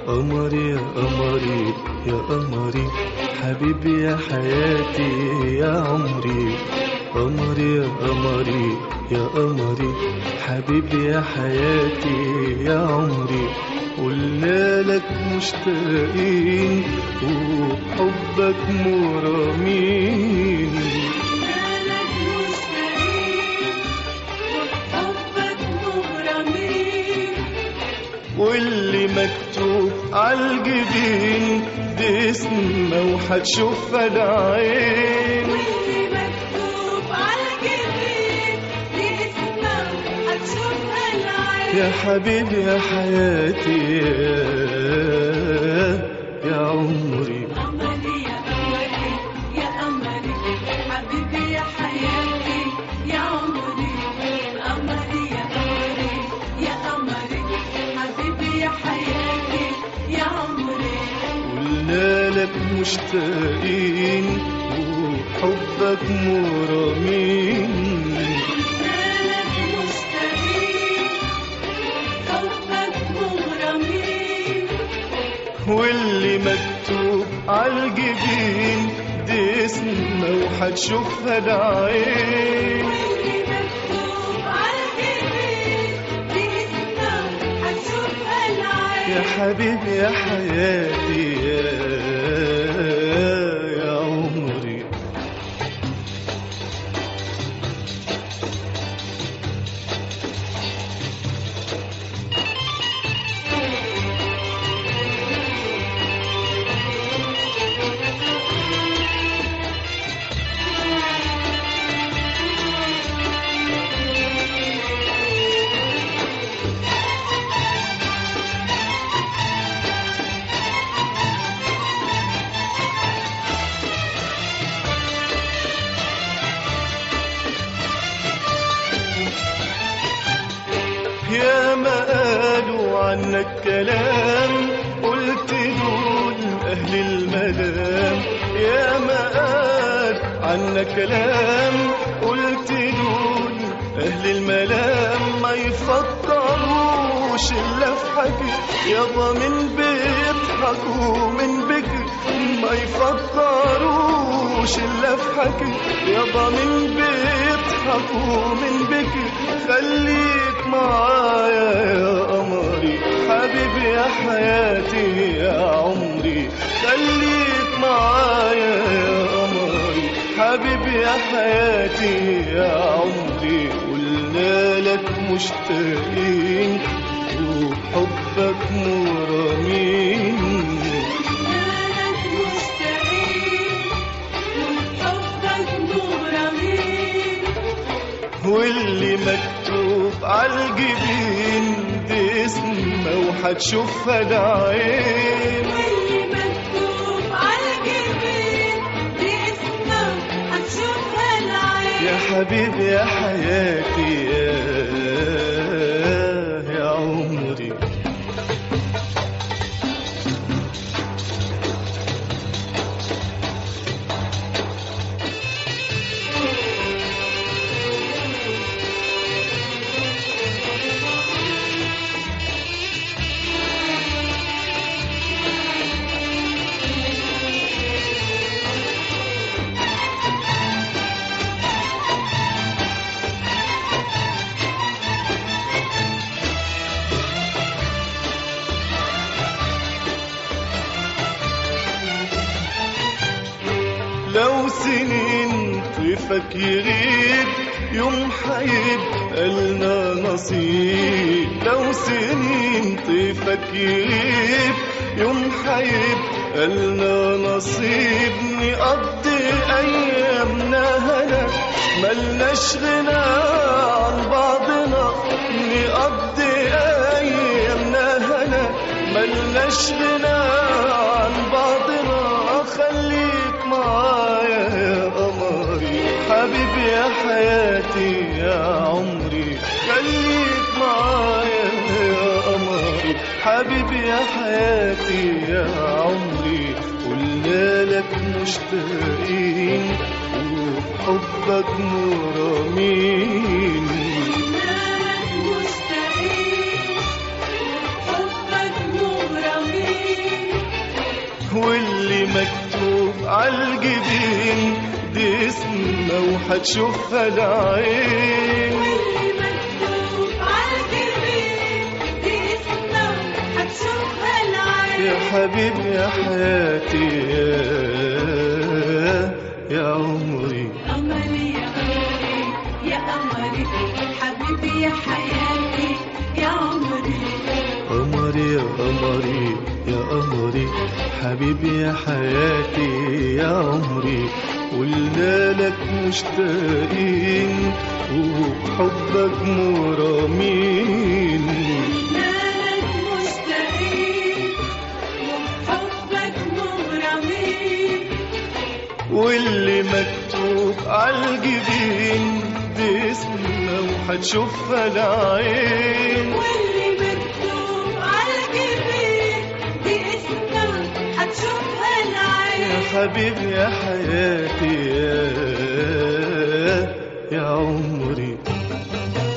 قمري يا قمري يا قمري حبيبي يا حياتي يا عمري قمري يا قمري يا قمري حبيبي يا حياتي يا عمري قلنا لك مشتاقين وحبك مرامين مالك مشتاقين وحبك مغرمين واللي مكتوب عالجبين دي اسمه وهتشوفها العين واللي مكتوب على الجبين دي اسمها هتشوفها العين يا حبيبي يا حياتي يا عمري قمري يا قمري يا قمري حبيبي يا حياتي يا عمري قمري يا قمري يا قمري حبيبي يا حياتي يا عمري قلنا لك مشتاقين وحبك مرامين مالك مشتاقين حبك مغرمين واللي مكتوب عالجبين دي اسمه وهتشوفها العين واللي مكتوب على الجبين دي اسمها هتشوفها العين يا حبيبي يا حياتي يا, يا عمري يا ما قالوا عنك كلام قلت دول أهل المدام يا ما قال عنك كلام قلت دول أهل الملام ما يفكروش إلا في حكي يابا من بيضحكوا من بكي ما يفكروش إلا في حكي يابا من بيضحكوا من بكي خليك معايا يا قمري حبيبي يا حياتي يا عمري خليك معايا يا قمري حبيبي يا حياتي يا عمري قلنا لك مشتاقين وحبك مرامين مالك مشتاقين وحبك مغرمين واللي مكتوب عالجبين دي اسمه وهتشوفها العين واللي مكتوب على الجبين دي اسمها هتشوفها العين يا حبيبي يا حياتي يا, يا عمري لو سنين طيفك يغيب يوم حيبقى لنا نصيب لو سنين طيفك يغيب يوم حيبقى لنا نصيب نقضي أيامنا هنا ملناش غنى عن بعضنا نقضي أيامنا هنا ملناش غنى عن بعضنا خليك معايا يا قمري حبيبي يا حياتي يا عمري خليك معايا يا قمري حبيبي يا حياتي يا عمري قلنا لك مشتاقين وحبك مرامين مالك مشتاقين حبك مغرمين واللي مكتوب عالجبين دي اسمه وهتشوفها العين واللي مكتوب عالجبين دي اسمه هتشوفها العين يا حبيبي يا حياتي يا, يا عمري قمري يا قمري يا قمري حبيبي يا حياتي يا عمري قمري يا قمري يا قمري حبيبي يا حياتي يا عمري قلنا لك مشتاقين وبحبك مرامين مالك مشتاقين وبحبك مغرمين واللي مكتوب عالجبين دي اسمه وهتشوفها العين واللي مكتوب عالجبين دي اسمه هتشوفها يا العين حبيبي يا حياتي يا, يا عمري